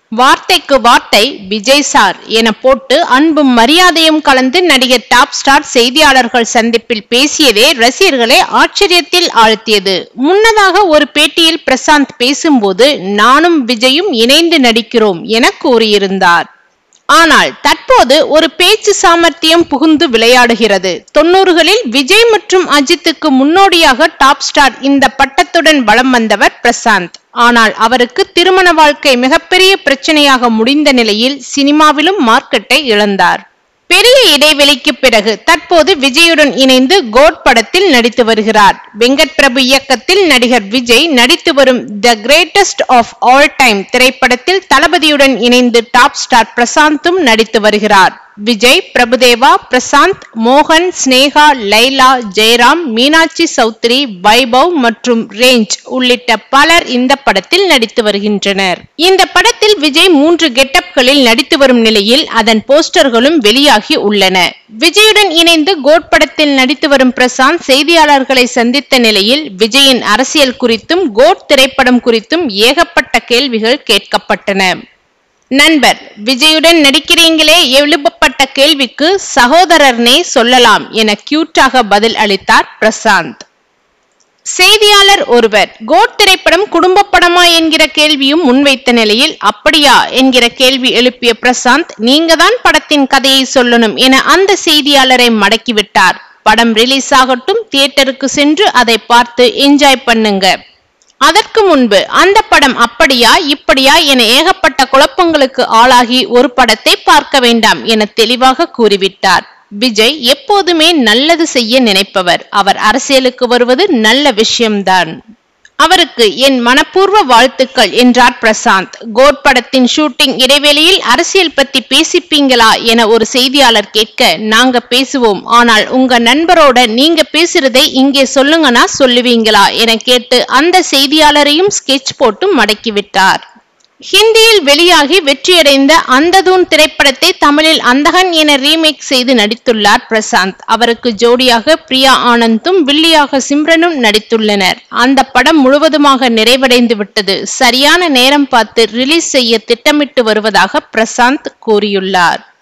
வார்த்தைக்கு வார்த்தை விஜய் சார் என போட்டு அன்பும் மரியாதையும் கலந்து நடிகர் டாப் ஸ்டார் செய்தியாளர்கள் சந்திப்பில் பேசியதே ரசிகர்களை ஆச்சரியத்தில் ஆழ்த்தியது முன்னதாக ஒரு பேட்டியில் பிரசாந்த் பேசும்போது நானும் விஜயும் இணைந்து நடிக்கிறோம் என கூறியிருந்தார் ஆனால் தற்போது ஒரு பேச்சு சாமர்த்தியம் புகுந்து விளையாடுகிறது தொண்ணூறுகளில் விஜய் மற்றும் அஜித்துக்கு முன்னோடியாக டாப் ஸ்டார் இந்த பட்டத்துடன் வலம் வந்தவர் பிரசாந்த் ஆனால் அவருக்கு திருமண வாழ்க்கை மிகப்பெரிய பிரச்சனையாக முடிந்த நிலையில் சினிமாவிலும் மார்க்கெட்டை இழந்தார் பெரிய இடைவெளிக்கு பிறகு தற்போது விஜயுடன் இணைந்து கோட் படத்தில் நடித்து வருகிறார் வெங்கட் பிரபு இயக்கத்தில் நடிகர் விஜய் நடித்து வரும் the greatest of all time திரைப்படத்தில் தளபதியுடன் இணைந்து டாப் ஸ்டார் பிரசாந்தும் நடித்து வருகிறார் விஜய் பிரபுதேவா பிரசாந்த் மோகன் ஸ்னேகா லைலா ஜெயராம் மீனாட்சி சௌத்ரி வைபவ் மற்றும் ரேஞ்ச் உள்ளிட்ட பலர் இந்த படத்தில் நடித்து வருகின்றனர் இந்த படத்தில் விஜய் மூன்று கெட்டப்களில் நடித்து வரும் நிலையில் அதன் போஸ்டர்களும் வெளியாகி உள்ளன விஜயுடன் இணைந்து கோட் படத்தில் நடித்து வரும் பிரசாந்த் செய்தியாளர்களை சந்தித்த நிலையில் விஜயின் அரசியல் குறித்தும் கோட் திரைப்படம் குறித்தும் ஏகப்பட்ட கேள்விகள் கேட்கப்பட்டன நண்பர் விஜயுடன் நடிக்கிறீங்களே எழுப்பப்பட்ட கேள்விக்கு சகோதரர்னே சொல்லலாம் என கியூட்டாக பதில் அளித்தார் பிரசாந்த் செய்தியாளர் ஒருவர் கோட் திரைப்படம் குடும்ப படமா என்கிற கேள்வியும் முன்வைத்த நிலையில் அப்படியா என்கிற கேள்வி எழுப்பிய பிரசாந்த் நீங்க தான் படத்தின் கதையை சொல்லணும் என அந்த செய்தியாளரை மடக்கிவிட்டார் படம் ரிலீஸ் ஆகட்டும் தியேட்டருக்கு சென்று அதை பார்த்து என்ஜாய் பண்ணுங்க அதற்கு முன்பு அந்த படம் அப்படியா இப்படியா என ஏகப்பட்ட குழப்பங்களுக்கு ஆளாகி ஒரு படத்தை பார்க்க வேண்டாம் என தெளிவாக கூறிவிட்டார் விஜய் எப்போதுமே நல்லது செய்ய நினைப்பவர் அவர் அரசியலுக்கு வருவது நல்ல விஷயம்தான் அவருக்கு என் மனப்பூர்வ வாழ்த்துக்கள் என்றார் பிரசாந்த் கோட் படத்தின் ஷூட்டிங் இடைவெளியில் அரசியல் பத்தி பேசிப்பீங்களா என ஒரு செய்தியாளர் கேட்க நாங்க பேசுவோம் ஆனால் உங்க நண்பரோட நீங்க பேசுறதை இங்கே சொல்லுங்கன்னா சொல்லுவீங்களா என கேட்டு அந்த செய்தியாளரையும் ஸ்கெட்ச் போட்டு மடக்கிவிட்டார் ஹிந்தியில் வெளியாகி வெற்றியடைந்த அந்ததூன் திரைப்படத்தை தமிழில் அந்தகன் என ரீமேக் செய்து நடித்துள்ளார் பிரசாந்த் அவருக்கு ஜோடியாக பிரியா ஆனந்தும் வில்லியாக சிம்ரனும் நடித்துள்ளனர் அந்த படம் முழுவதுமாக நிறைவடைந்து விட்டது சரியான நேரம் பார்த்து ரிலீஸ் செய்ய திட்டமிட்டு வருவதாக பிரசாந்த் கூறியுள்ளார்